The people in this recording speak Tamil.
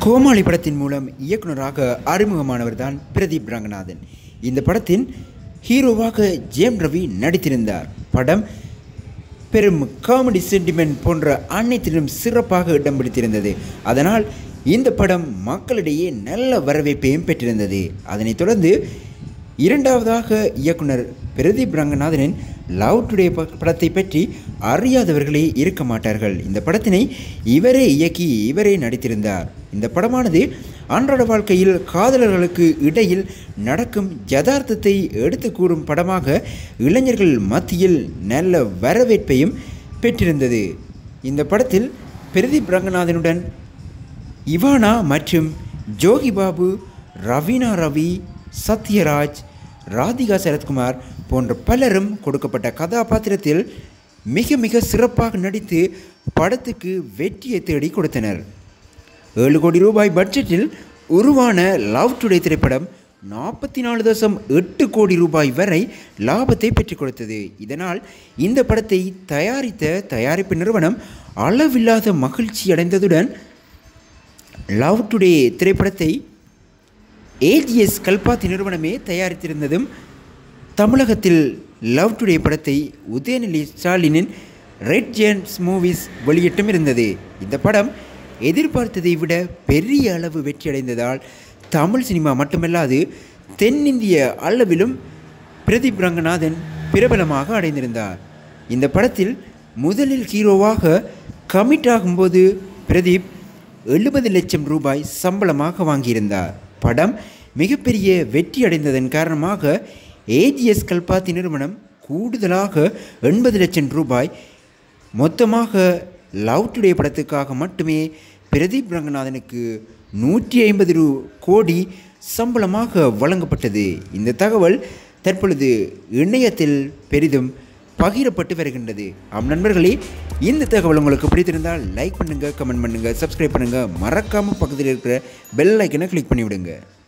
கோமாளி படத்தின் மூலம் இயக்குனராக அறிமுகமானவர் தான் பிரதீப் ரங்கநாதன் இந்த படத்தின் ஹீரோவாக ஜேம் ரவி நடித்திருந்தார் படம் பெரும் காமெடி சென்டிமெண்ட் போன்ற அனைத்திலும் சிறப்பாக இடம் பிடித்திருந்தது அதனால் இந்த படம் மக்களிடையே நல்ல வரவேற்பையும் பெற்றிருந்தது அதனைத் தொடர்ந்து இரண்டாவதாக இயக்குனர் பிரதீப் ரங்கநாதனின் லவ் டுடே ப- படத்தை பற்றி அறியாதவர்களே இருக்க மாட்டார்கள் இந்த படத்தினை இவரே இயக்கி இவரே நடித்திருந்தார் இந்த படமானது அன்றாட வாழ்க்கையில் காதலர்களுக்கு இடையில் நடக்கும் யதார்த்தத்தை எடுத்து கூறும் படமாக இளைஞர்கள் மத்தியில் நல்ல வரவேற்பையும் பெற்றிருந்தது இந்த படத்தில் பிரதீப் ரங்கநாதனுடன் இவானா மற்றும் ஜோகி பாபு ரவீனா ரவி சத்யராஜ் ராதிகா சரத்குமார் போன்ற பலரும் கொடுக்கப்பட்ட கதாபாத்திரத்தில் மிக மிக சிறப்பாக நடித்து படத்துக்கு வெற்றியை தேடி கொடுத்தனர் ஏழு கோடி ரூபாய் பட்ஜெட்டில் உருவான லவ் டுடே திரைப்படம் நாற்பத்தி நாலு தசம் எட்டு கோடி ரூபாய் வரை லாபத்தை பெற்றுக் கொடுத்தது இதனால் இந்த படத்தை தயாரித்த தயாரிப்பு நிறுவனம் அளவில்லாத மகிழ்ச்சி அடைந்ததுடன் லவ் டுடே திரைப்படத்தை ஏஜிஎஸ் கல்பாத்தி நிறுவனமே தயாரித்திருந்ததும் தமிழகத்தில் லவ் டுடே படத்தை உதயநிதி ஸ்டாலினின் ரெட் ஜெயன்ஸ் மூவிஸ் வெளியிட்டும் இருந்தது இந்த படம் எதிர்பார்த்ததை விட பெரிய அளவு வெற்றியடைந்ததால் தமிழ் சினிமா மட்டுமல்லாது தென்னிந்திய அளவிலும் பிரதீப் ரங்கநாதன் பிரபலமாக அடைந்திருந்தார் இந்த படத்தில் முதலில் ஹீரோவாக கமிட் ஆகும்போது பிரதீப் எழுபது லட்சம் ரூபாய் சம்பளமாக வாங்கியிருந்தார் படம் மிகப்பெரிய வெற்றி அடைந்ததன் காரணமாக ஏஜிஎஸ் கல்பாத்தி நிறுவனம் கூடுதலாக எண்பது லட்சம் ரூபாய் மொத்தமாக லவ் டுடே படத்துக்காக மட்டுமே பிரதீப் ரங்கநாதனுக்கு நூற்றி ஐம்பது ரூ கோடி சம்பளமாக வழங்கப்பட்டது இந்த தகவல் தற்பொழுது இணையத்தில் பெரிதும் பகிரப்பட்டு வருகின்றது ஆம் நண்பர்களே இந்த தகவல் உங்களுக்கு பிடித்திருந்தால் லைக் பண்ணுங்கள் கமெண்ட் பண்ணுங்கள் சப்ஸ்கிரைப் பண்ணுங்கள் மறக்காமல் பக்கத்தில் இருக்கிற பெல் ஐக்கனை கிளிக் பண்ணி விடுங்க